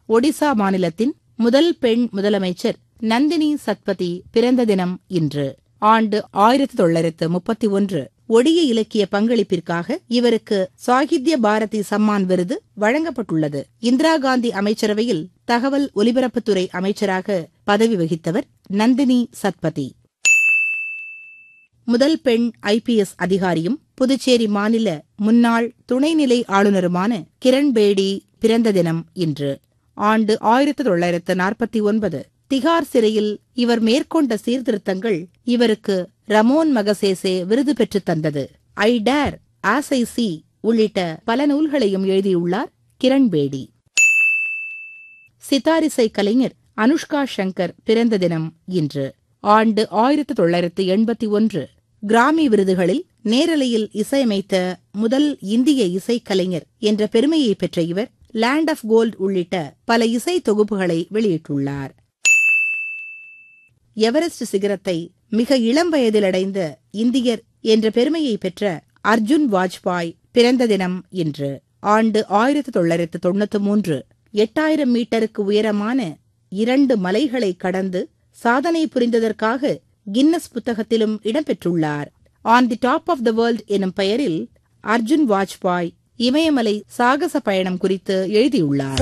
ஒடிசா மாநிலத்தின் முதல் பெண் முதலமைச்சர் நந்தினி சத்பதி பிறந்த தினம் இன்று ஆண்டு ஆயிரத்தி தொள்ளாயிரத்து முப்பத்தி ஒன்று ஒடிய இலக்கிய பங்களிப்பிற்காக இவருக்கு சாகித்ய பாரதி சம்மான் விருது வழங்கப்பட்டுள்ளது இந்திரா காந்தி அமைச்சரவையில் தகவல் ஒலிபரப்புத்துறை அமைச்சராக பதவி வகித்தவர் நந்தினி சத்பதி முதல் பெண் ஐபிஎஸ் அதிகாரியும் புதுச்சேரி மாநில முன்னாள் துணைநிலை ஆளுநருமான கிரண் பேடி பிறந்த தினம் இன்று ஆண்டு ஆயிரத்தி தொள்ளாயிரத்து நாற்பத்தி ஒன்பது திகார் சிறையில் இவர் மேற்கொண்ட சீர்திருத்தங்கள் இவருக்கு ரமோன் மகசேசே விருது பெற்றுத் தந்தது I dare as I see உள்ளிட்ட பல நூல்களையும் எழுதியுள்ளார் கிரண் பேடி சித்தாரிசை கலைஞர் அனுஷ்கா சங்கர் பிறந்த தினம் இன்று ஆண்டு ஆயிரத்தி தொள்ளாயிரத்து எண்பத்தி ஒன்று கிராமி விருதுகளில் நேரலையில் இசையமைத்த முதல் இந்திய இசைக்கலைஞர் என்ற பெருமையை பெற்ற இவர் லேண்ட் ஆஃப் கோல்ட் உள்ளிட்ட பல இசை தொகுப்புகளை வெளியிட்டுள்ளார் எவரெஸ்ட் சிகரத்தை மிக இளம் வயதில் அடைந்த இந்தியர் என்ற பெருமையை பெற்ற அர்ஜுன் வாஜ்பாய் பிறந்த தினம் இன்று ஆண்டு ஆயிரத்தி தொள்ளாயிரத்து தொண்ணூத்தி மூன்று எட்டாயிரம் மீட்டருக்கு உயரமான இரண்டு மலைகளை கடந்து சாதனை புரிந்ததற்காக கின்னஸ் புத்தகத்திலும் இடம்பெற்றுள்ளார் on the top of the world எனும் பெயரில் அர்ஜுன் வாஜ்பாய் இமயமலை சாகச பயணம் குறித்து எழுதியுள்ளார்